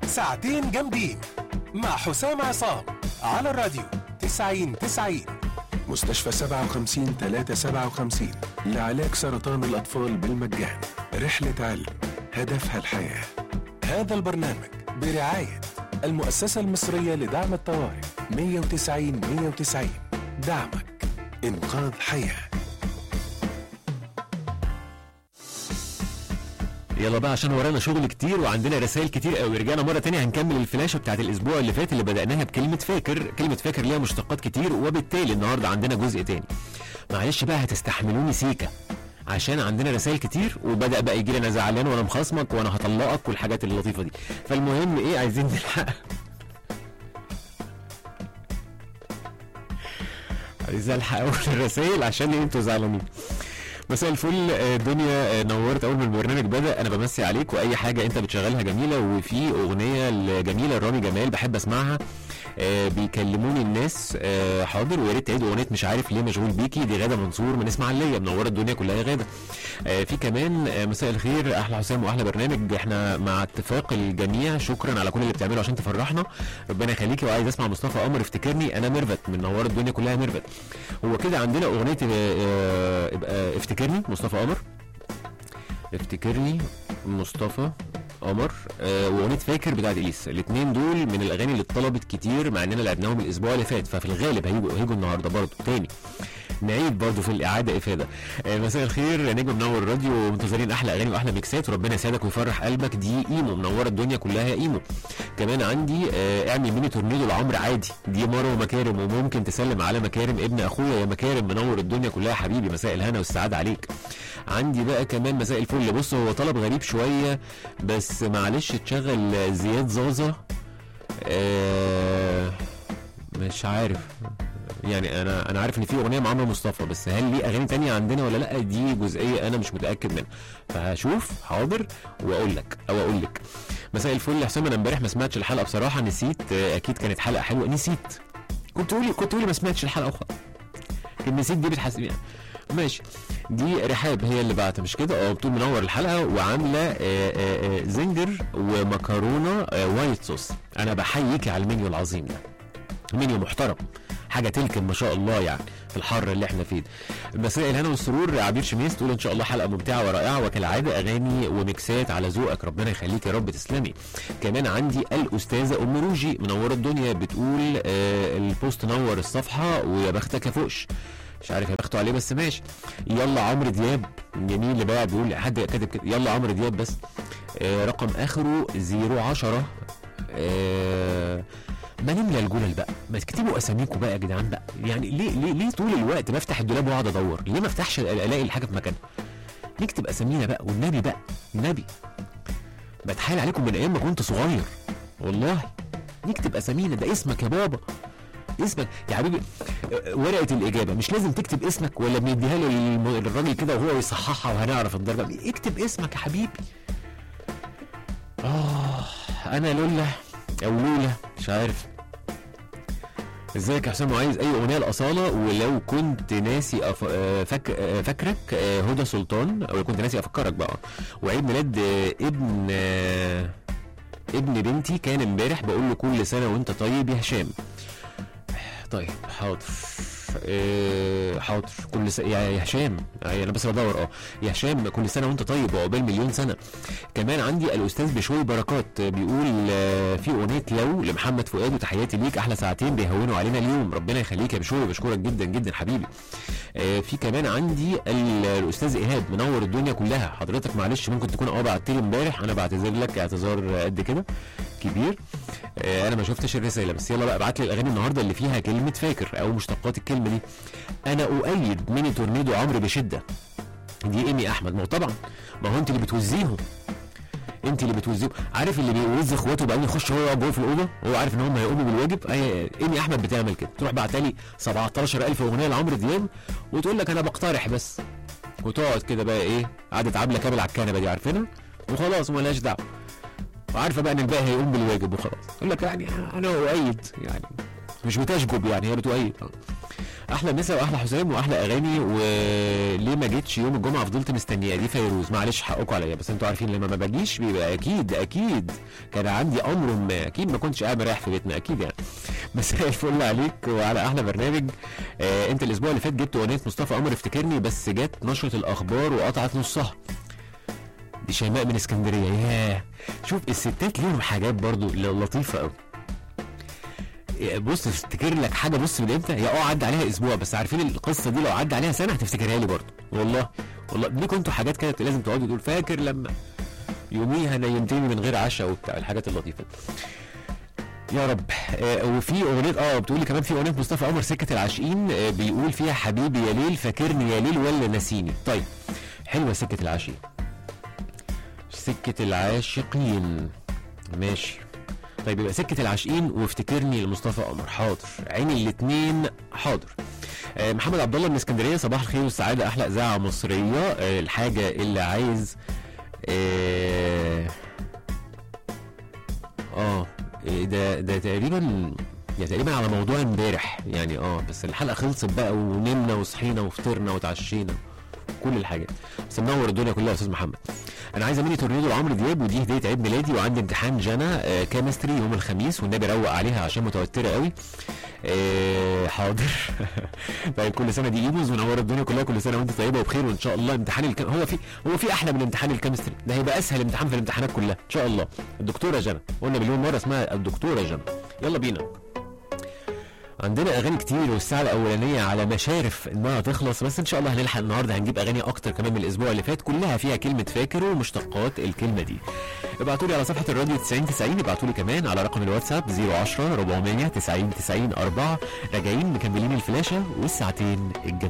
ساعتين جامدين مع حسام عصام على الراديو 90 90 مستشفى 57 357 لعلاج سرطان الأطفال بالمجان رحلة علم هدفها الحياة هذا البرنامج برعاية المؤسسة المصرية لدعم الطوارئ 190 190 دعمك إنقاذ حياه يلا بقى عشان ورانا شغل كتير وعندنا رسائل كتير قوي رجعنا مره تانية هنكمل الفلاشه بتاعت الاسبوع اللي فات اللي بداناها بكلمه فاكر كلمه فاكر ليها مشتقات كتير وبالتالي النهارده عندنا جزء تاني معلش بقى هتستحملوني سيكا عشان عندنا رسائل كتير وبدا بقى يجي لي انا زعلان وانا مخاصمك وانا هطلقك والحاجات اللطيفه دي فالمهم ايه عايزين نلحق عايز الحق اول الرسائل عشان انتوا زعلانين مساء الفل آه، دنيا آه، نورت اول ما البرنامج بدا انا بمسي عليك واي حاجه انت بتشغلها جميله وفي اغنيه جميله لرامي جمال بحب اسمعها آه، بيكلموني الناس آه، حاضر ويا ريت تعيد اغنيه مش عارف ليه مشغول بيكي دي غاده منصور من اسماعيليه منوره الدنيا كلها يا غاده آه، في كمان آه، مساء الخير احلى حسام واحلى برنامج احنا مع اتفاق الجميع شكرا على كل اللي بتعمله عشان تفرحنا ربنا يخليكي وعايز اسمع مصطفى قمر افتكرني انا ميرفت من نوار الدنيا كلها ميرفت هو كده عندنا اغنيه آه، آه، يبقى افتكرني مصطفى قمر افتكرني مصطفى قمر آه واغنيه فاكر بتاعت اليس الاثنين دول من الاغاني اللي اتطلبت كتير مع اننا لعبناهم الاسبوع اللي فات ففي الغالب هيجوا هيجوا النهارده برضه تاني نعيد برضه في الاعاده افاده آه مساء الخير نجم منور الراديو منتظرين احلى اغاني واحلى ميكسات وربنا يسعدك ويفرح قلبك دي ايمو منوره الدنيا كلها يا ايمو كمان عندي آه اعمل ميني تورنيدو لعمرو عادي دي مروه مكارم وممكن تسلم على مكارم ابن اخويا يا مكارم منور الدنيا كلها يا حبيبي مساء الهنا والسعاده عليك عندي بقى كمان مساء الفل بص هو طلب غريب شويه بس معلش تشغل زياد زازا آه مش عارف يعني انا انا عارف ان في اغنيه مع عمرو مصطفى بس هل ليه اغاني تانية عندنا ولا لا دي جزئيه انا مش متاكد منها فهشوف حاضر واقول لك او اقول لك مساء الفل يا حسام انا امبارح ما سمعتش الحلقه بصراحه نسيت آه، اكيد كانت حلقه حلوه نسيت كنت تقولي كنت تقولي ما سمعتش الحلقه اخرى لكن نسيت دي بتحسب يعني ماشي دي رحاب هي اللي بعت مش كده اه بتقول منور الحلقه وعامله آه، آه، آه، زنجر ومكرونه آه، وايت صوص انا بحييكي على المنيو العظيم ده منيو محترم حاجه تلكم ما شاء الله يعني في الحر اللي احنا فيه ده. مساء الهنا والسرور عبير شميس تقول ان شاء الله حلقه ممتعه ورائعه وكالعاده اغاني وميكسات على ذوقك ربنا يخليك يا رب تسلمي كمان عندي الاستاذه ام روجي منوره الدنيا بتقول آه البوست نور الصفحه ويا بختك يا فوقش مش عارف هيبختوا عليه بس ماشي يلا عمرو دياب جميل اللي بقى بيقول حد كاتب كده يلا عمرو دياب بس آه رقم اخره 010 آه ما نملى الجلل بقى ما تكتبوا اساميكم بقى يا جدعان بقى يعني ليه ليه ليه طول الوقت بفتح الدولاب واقعد ادور ليه ما افتحش الاقي الحاجه في مكانها نكتب اسامينا بقى والنبي بقى النبي بتحايل عليكم من ايام ما كنت صغير والله نكتب اسامينا ده اسمك يا بابا اسمك يا حبيبي آه، ورقه الاجابه مش لازم تكتب اسمك ولا بنديها له للم- للراجل كده وهو يصححها وهنعرف الدرجه اكتب اسمك يا حبيبي اه انا لولا او لولا مش عارف ازيك يا حسام وعايز اي اغنيه لاصاله ولو كنت ناسي أف... آه، فك... آه، فاكرك آه، هدى سلطان او لو كنت ناسي افكرك بقى وعيد ميلاد آه، ابن آه، ابن بنتي كان امبارح بقول له كل سنه وانت طيب يا هشام طيب حاضر آه، حاضر كل سنة يا يا هشام آه، انا بس بدور اه يا هشام كل سنه وانت طيب وعقبال مليون سنه كمان عندي الاستاذ بشوي بركات آه، بيقول آه، في اغنيه لو لمحمد فؤاد وتحياتي ليك احلى ساعتين بيهونوا علينا اليوم ربنا يخليك يا بشوي بشكرك جدا جدا حبيبي آه، في كمان عندي ال- الاستاذ ايهاب منور الدنيا كلها حضرتك معلش ممكن تكون اه بعت لي امبارح انا بعتذر لك اعتذار قد كده كبير آه، انا ما شفتش الرساله بس يلا بقى ابعت لي الاغاني النهارده اللي فيها كلمه فاكر او مشتقات الكلمه دي انا اؤيد ميني تورنيدو عمرو بشده دي ايمي احمد ما هو طبعا ما هو انت اللي بتوزيهم انت اللي بتوزيهم عارف اللي بيوز اخواته بقى يخش هو يقعد جوه في الاوضه هو عارف ان هم هيقوموا بالواجب أي- ايمي احمد بتعمل كده تروح بعتلي 17000 اغنيه لعمرو دياب وتقول لك انا بقترح بس وتقعد كده بقى ايه قعدة عبله كامل على الكنبه دي عارفينها وخلاص مالهاش دعوه وعارفه بقى ان الباقي هيقوم بالواجب وخلاص يقول لك يعني انا اؤيد يعني مش بتشجب يعني هي بتؤيد احلى مسا واحلى حسام واحلى اغاني وليه ما جيتش يوم الجمعه فضلت مستنيه دي فيروز معلش حقكم عليا بس انتوا عارفين لما ما باجيش بيبقى اكيد اكيد كان عندي امر ما اكيد ما كنتش قاعد مريح في بيتنا اكيد يعني مساء الفل عليك وعلى احلى برنامج آه انت الاسبوع اللي فات جبت اغنيه مصطفى قمر افتكرني بس جت نشره الاخبار وقطعت نصها دي شيماء من اسكندريه ياه شوف الستات ليهم حاجات برضو لطيفه قوي بص افتكر لك حاجه بص من امتى هي اه عدى عليها اسبوع بس عارفين القصه دي لو عدى عليها سنه هتفتكرها لي برضه والله والله دي كنتوا حاجات كده لازم تقعدوا تقول فاكر لما يوميها نيمتني من غير عشاء وبتاع الحاجات اللطيفه يا رب آه وفي اغنيه اه بتقولي كمان في اغنيه مصطفى قمر سكه العاشقين آه بيقول فيها حبيبي يا ليل فاكرني يا ليل ولا نسيني طيب حلوه سكه العاشقين سكه العاشقين ماشي طيب يبقى سكة العاشقين وافتكرني لمصطفى قمر حاضر عين الاتنين حاضر آه محمد عبد الله من اسكندريه صباح الخير والسعاده احلى اذاعه مصريه آه الحاجه اللي عايز اه, آه ده ده تقريبا يا تقريبا على موضوع امبارح يعني اه بس الحلقه خلصت بقى ونمنا وصحينا وفطرنا وتعشينا كل الحاجات بس منور الدنيا كلها يا استاذ محمد انا عايز مني تورنيدو لعمرو دياب ودي هديه عيد ميلادي وعندي امتحان جانا آه كيمستري يوم الخميس والنبي روق عليها عشان متوتره قوي آه حاضر طيب كل سنه دي ايموز منوره الدنيا كلها كل سنه وانت طيبه وبخير وان شاء الله امتحان الكم... هو في هو في احلى من امتحان الكيمستري ده هيبقى اسهل امتحان في الامتحانات كلها ان شاء الله الدكتوره جنى قلنا مليون مره اسمها الدكتوره جنى يلا بينا عندنا اغاني كتير والساعه الاولانيه على مشارف انها تخلص بس ان شاء الله هنلحق النهارده هنجيب اغاني اكتر كمان من الاسبوع اللي فات كلها فيها كلمه فاكر ومشتقات الكلمه دي ابعتوا لي على صفحه الراديو 90 90 ابعتوا لي كمان على رقم الواتساب 010 400 90 90 4 راجعين مكملين الفلاشه والساعتين الجميله